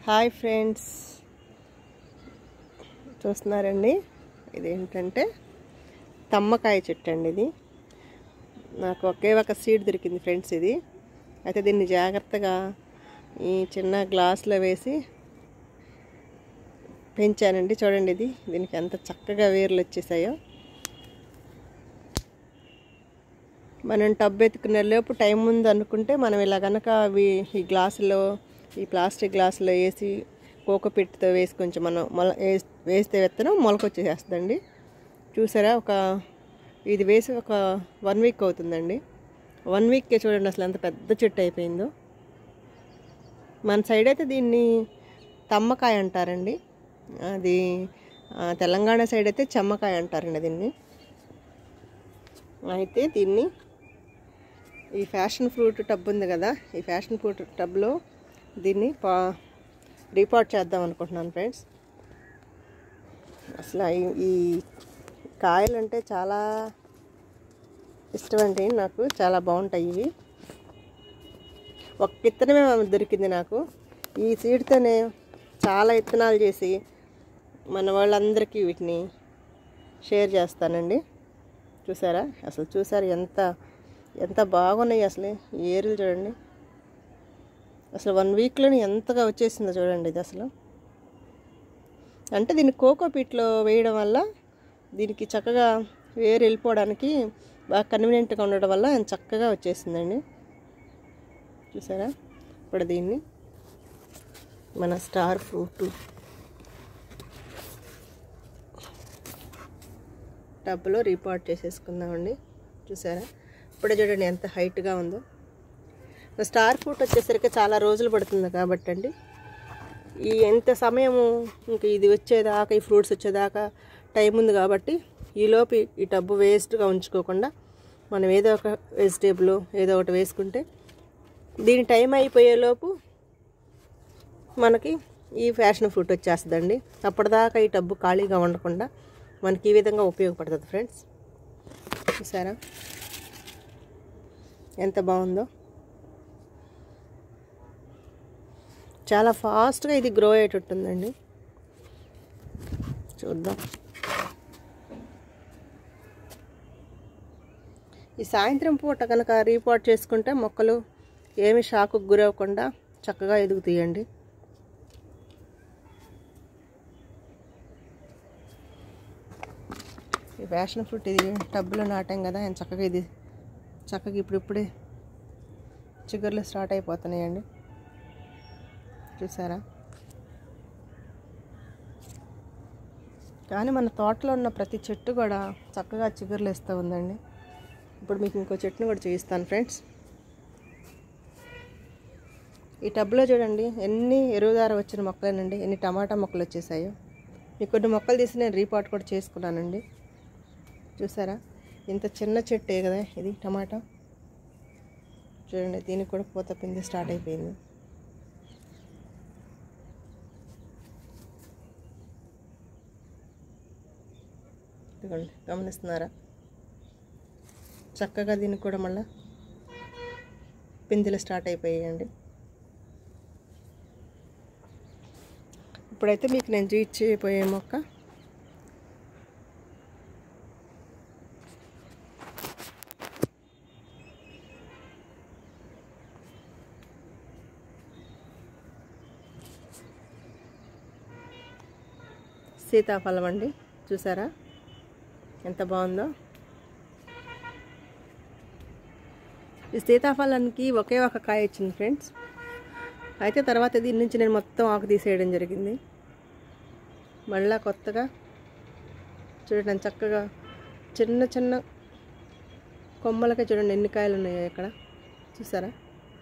hi friends చూస్తున్నారండి ఇదేంటంటే తమ్మకాయ చెట్టు అండి ఇది నాకు ఒకే ఒక సీడ్ దొరికింది ఫ్రెండ్స్ ఇది అయితే దీన్ని జాగ్రత్తగా ఈ చిన్న గ్లాస్లో వేసి పెంచానండి చూడండి ఇది దీనికి ఎంత చక్కగా వేర్లు వచ్చేసాయో మనం టబ్ ఎత్తుకునే లోపు టైం ఉంది అనుకుంటే మనం ఇలా కనుక అవి ఈ గ్లాసులో ఈ ప్లాస్టిక్ గ్లాసులో వేసి కోకోపిట్తో వేసి కొంచెం మనం మొల వేస్- వేస్తే విత్తనం మొలకొచ్చేసేస్తుందండి చూసారా ఒక ఇది వేసి ఒక వన్ వీక్ అవుతుందండి వన్ వీక్కే చూడండి అసలు ఎంత పెద్ద చెట్టు అయిపోయిందో మన సైడ్ అయితే దీన్ని తమ్మకాయ అంటారండి అది ఆ, తెలంగాణ సైడ్ అయితే చెమ్మకాయ అంటారండి దీన్ని అయితే దీన్ని ఈ ఫ్యాషన్ ఫ్రూట్ టబ్ ఉంది కదా ఈ ఫ్యాషన్ ఫ్రూట్ టబ్లో దీన్ని పా రీపాట్ చేద్దాం అనుకుంటున్నాను ఫ్రెండ్స్ అసలు ఈ- ఈ కాయలంటే చాలా ఇష్టమండి నాకు చాలా బాగుంటాయి ఇవి ఒక విత్తనమే దొరికింది నాకు ఈ సీడ్తోనే చాలా విత్తనాలు చేసి మన వాళ్ళందరికీ వీటిని షేర్ చేస్తానండి చూసారా అసలు చూసారు ఎంత ఎంత బాగున్నాయి అసలు ఈ ఏరులు చూడండి అసలు వన్ వీక్లోనే ఎంతగా వచ్చేసిందో చూడండి ఇది అసలు అంటే దీన్ని కోకో పీట్లో వేయడం వల్ల దీనికి చక్కగా వేరు వెళ్ళిపోవడానికి బాగా కన్వీనియంట్గా ఉండడం వల్ల చక్కగా వచ్చేసిందండి చూసారా ఇప్పుడు దీన్ని మన స్టార్ ఫ్రూట్ టబ్లో రీపాట్ చేసేసుకుందామండి చూసారా ఇప్పుడే చూడండి ఎంత హైట్గా ఉందో స్టార్ ఫ్రూట్ వచ్చేసరికి చాలా రోజులు పడుతుంది కాబట్టి అండి ఈ ఎంత సమయము ఇంక ఇది వచ్చేదాకా ఈ ఫ్రూట్స్ వచ్చేదాకా టైం ఉంది కాబట్టి ఈలోపు ఈ- ఈ టబ్బు వేస్ట్గా ఉంచుకోకుండా మనం ఏదో ఒక వెజిటేబుల్ ఏదో ఒకటి వేసుకుంటే దీని టైం అయిపోయేలోపు మనకి ఈ ఫ్యాషన్ ఫ్రూట్ వచ్చేస్తుందండి అప్పటిదాకా ఈ టబ్బు ఖాళీగా ఉండకుండా మనకి ఈ విధంగా ఉపయోగపడుతుంది ఫ్రెండ్స్ చూసారా ఎంత బాగుందో చాలా ఫాస్ట్గా ఇది గ్రో అయ్యేటట్టుందండి చూద్దాం ఈ సాయంత్రం పూట కనుక రీపోర్ట్ చేసుకుంటే మొక్కలు ఏమి షాకుకు గురవ్వకుండా చక్కగా ఎదుగుతాయండి ఈ ఫ్యాషన్ ఫ్రూట్ ఇది టబ్లో నాటాం కదా ఎంత చక్కగా ఇది చక్కగా ఇప్పుడిప్పుడే చిగుర్లు స్టార్ట్ అయిపోతున్నాయండి చూసారా కానీ మన తోటలో ఉన్న ప్రతి చెట్టు కూడా చక్కగా చిగుర్లు వేస్తూ ఉందండి ఇప్పుడు మీకు ఇంకో చెట్టును కూడా చూపిస్తాను ఫ్రెండ్స్ ఈ టబ్లో చూడండి ఎన్ని ఎరువుదార వచ్చిన మొక్కలేనండి ఎన్ని టమాటా మొక్కలు వచ్చేసాయో ఈ కొన్ని మొక్కలు తీసి నేను రీపాట్ కూడా చేసుకున్నానండి చూసారా ఇంత చిన్న చెట్టే కదా ఇది టమాటా చూడండి దీనికి కూడా పూత పిండి స్టార్ట్ అయిపోయింది ఇదిగోండి గమనిస్తున్నారా చక్కగా దీనికి కూడా మళ్ళా పిందెలు స్టార్ట్ అయిపోయాయండి ఇప్పుడైతే మీకు నేను చూపించిపోయే మొక్క సీతాఫలం అండి చూసారా ఎంత బాగుందో ఈ సీతాఫలానికి ఒకే ఒక కాయ వచ్చింది ఫ్రెండ్స్ అయితే తర్వాత దీని నుంచి నేను మొత్తం ఆకు తీసేయడం జరిగింది మళ్ళా కొత్తగా చూడండి చక్కగా చిన్న చిన్న కొమ్మలకే చూడండి ఎన్ని కాయలు ఉన్నాయో ఇక్కడ చూసారా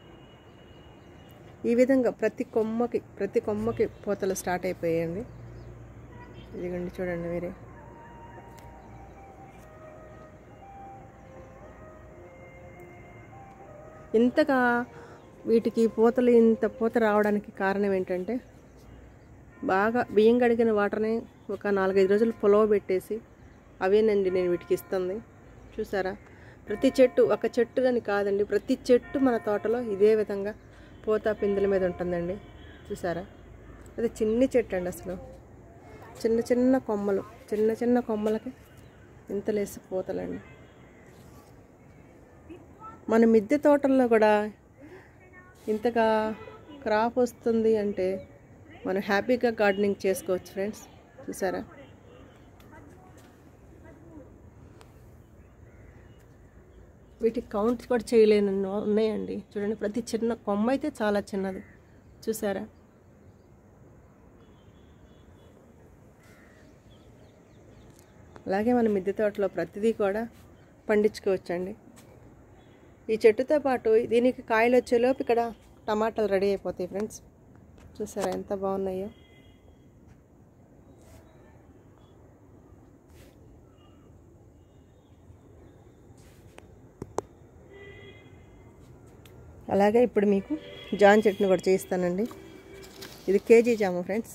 ఈ విధంగా ప్రతి కొమ్మకి ప్రతి కొమ్మకి పూతలు స్టార్ట్ అయిపోయాయండి ఇదిగోండి చూడండి మీరే ఇంతగా వీటికి పూతలు ఇంత పూత రావడానికి కారణం ఏంటంటే బాగా బియ్యం కడిగిన వాటర్ని ఒక నాలుగైదు రోజులు పొలవ పెట్టేసి అవేనండి నేను వీటికి ఇస్తుంది చూసారా ప్రతి చెట్టు ఒక చెట్టు అని కాదండి ప్రతి చెట్టు మన తోటలో ఇదే విధంగా పూత పిందెల మీద ఉంటుందండి చూసారా అది చిన్ని చెట్టు అండి అసలు చిన్న చిన్న కొమ్మలు చిన్న చిన్న కొమ్మలకి ఇంత లేసి పూతలండి మన మిద్దె తోటల్లో కూడా ఇంతగా క్రాప్ వస్తుంది అంటే మనం హ్యాపీగా గార్డెనింగ్ చేసుకోవచ్చు ఫ్రెండ్స్ చూసారా వీటికి కౌంట్ కూడా చేయలేని ఉన్నాయండి చూడండి ప్రతి చిన్న కొమ్మ అయితే చాలా చిన్నది చూసారా అలాగే మన మిద్దె తోటలో ప్రతిదీ కూడా పండించుకోవచ్చండి ఈ చెట్టుతో పాటు దీనికి కాయలు వచ్చేలోపు ఇక్కడ టమాటాలు రెడీ అయిపోతాయి ఫ్రెండ్స్ చూసారా ఎంత బాగున్నాయో అలాగే ఇప్పుడు మీకు జాన్ చెట్టును కూడా చేయిస్తానండి ఇది కేజీ జామ ఫ్రెండ్స్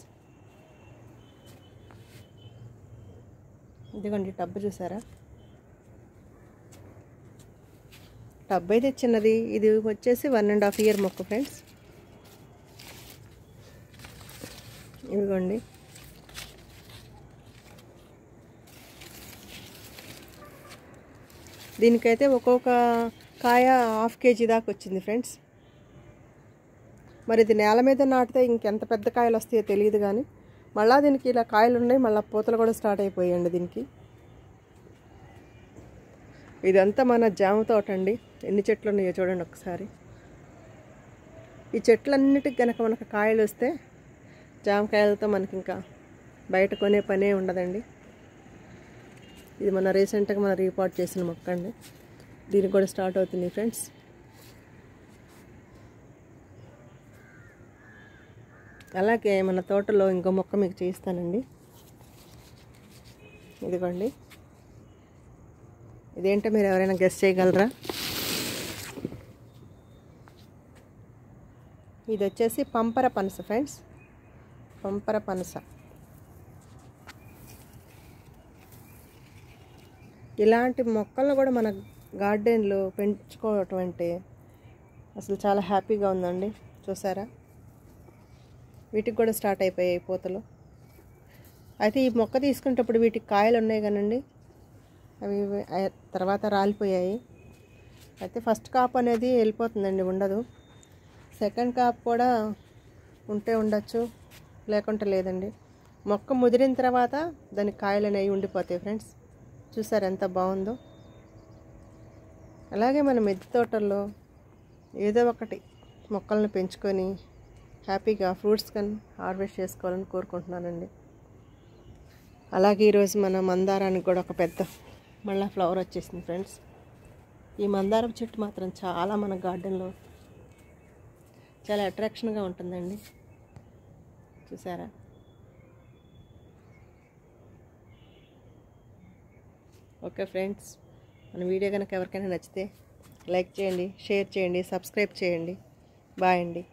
ఇదిగోండి టబ్బు చూసారా టబ్ అయితే చిన్నది ఇది వచ్చేసి వన్ అండ్ హాఫ్ ఇయర్ మొక్క ఫ్రెండ్స్ ఇదిగోండి దీనికైతే ఒక్కొక్క కాయ హాఫ్ కేజీ దాకా వచ్చింది ఫ్రెండ్స్ మరి ఇది నేల మీద నాటితే ఇంకెంత పెద్ద కాయలు వస్తాయో తెలియదు కానీ మళ్ళీ దీనికి ఇలా కాయలు ఉన్నాయి మళ్ళీ పూతలు కూడా స్టార్ట్ అయిపోయాయండి దీనికి ఇదంతా మన జామ తోట అండి ఎన్ని చెట్లు ఉన్నాయో చూడండి ఒకసారి ఈ చెట్లన్నిటికి కనుక మనకు కాయలు వస్తే జామకాయలతో మనకి ఇంకా బయట కొనే పనే ఉండదండి ఇది మన రీసెంట్గా మనం రీపాట్ చేసిన మొక్క అండి దీనికి కూడా స్టార్ట్ అవుతుంది ఫ్రెండ్స్ అలాగే మన తోటలో ఇంకో మొక్క మీకు చేయిస్తానండి ఇదిగోండి ఇదేంటో మీరు ఎవరైనా గెస్ట్ చేయగలరా ఇది వచ్చేసి పంపర పనస ఫ్రెండ్స్ పంపర పనస ఇలాంటి మొక్కలను కూడా మన గార్డెన్లో పెంచుకోవటం అంటే అసలు చాలా హ్యాపీగా ఉందండి చూసారా వీటికి కూడా స్టార్ట్ అయిపోయాయి పూతలు అయితే ఈ మొక్క తీసుకునేటప్పుడు వీటికి కాయలు ఉన్నాయి కానండి అవి ఆ- తర్వాత రాలిపోయాయి అయితే ఫస్ట్ కాప్ అనేది వెళ్ళిపోతుందండి ఉండదు సెకండ్ కాప్ కూడా ఉంటే ఉండొచ్చు లేకుంటే లేదండి మొక్క ముదిరిన తర్వాత దానికి కాయలు అనేవి ఉండిపోతాయి ఫ్రెండ్స్ చూసారు ఎంత బాగుందో అలాగే మన మిద్దె తోటల్లో ఏదో ఒకటి మొక్కలను పెంచుకొని హ్యాపీగా ఫ్రూట్స్ కానీ హార్వెస్ట్ చేసుకోవాలని కోరుకుంటున్నానండి అలాగే ఈరోజు మన మందారానికి కూడా ఒక పెద్ద మళ్ళీ ఫ్లవర్ వచ్చేసింది ఫ్రెండ్స్ ఈ మందారం చెట్టు మాత్రం చాలా మన గార్డెన్లో చాలా అట్రాక్షన్గా ఉంటుందండి చూసారా ఓకే ఫ్రెండ్స్ మన వీడియో కనుక ఎవరికైనా నచ్చితే లైక్ చేయండి షేర్ చేయండి సబ్స్క్రైబ్ చేయండి బాయ్ అండి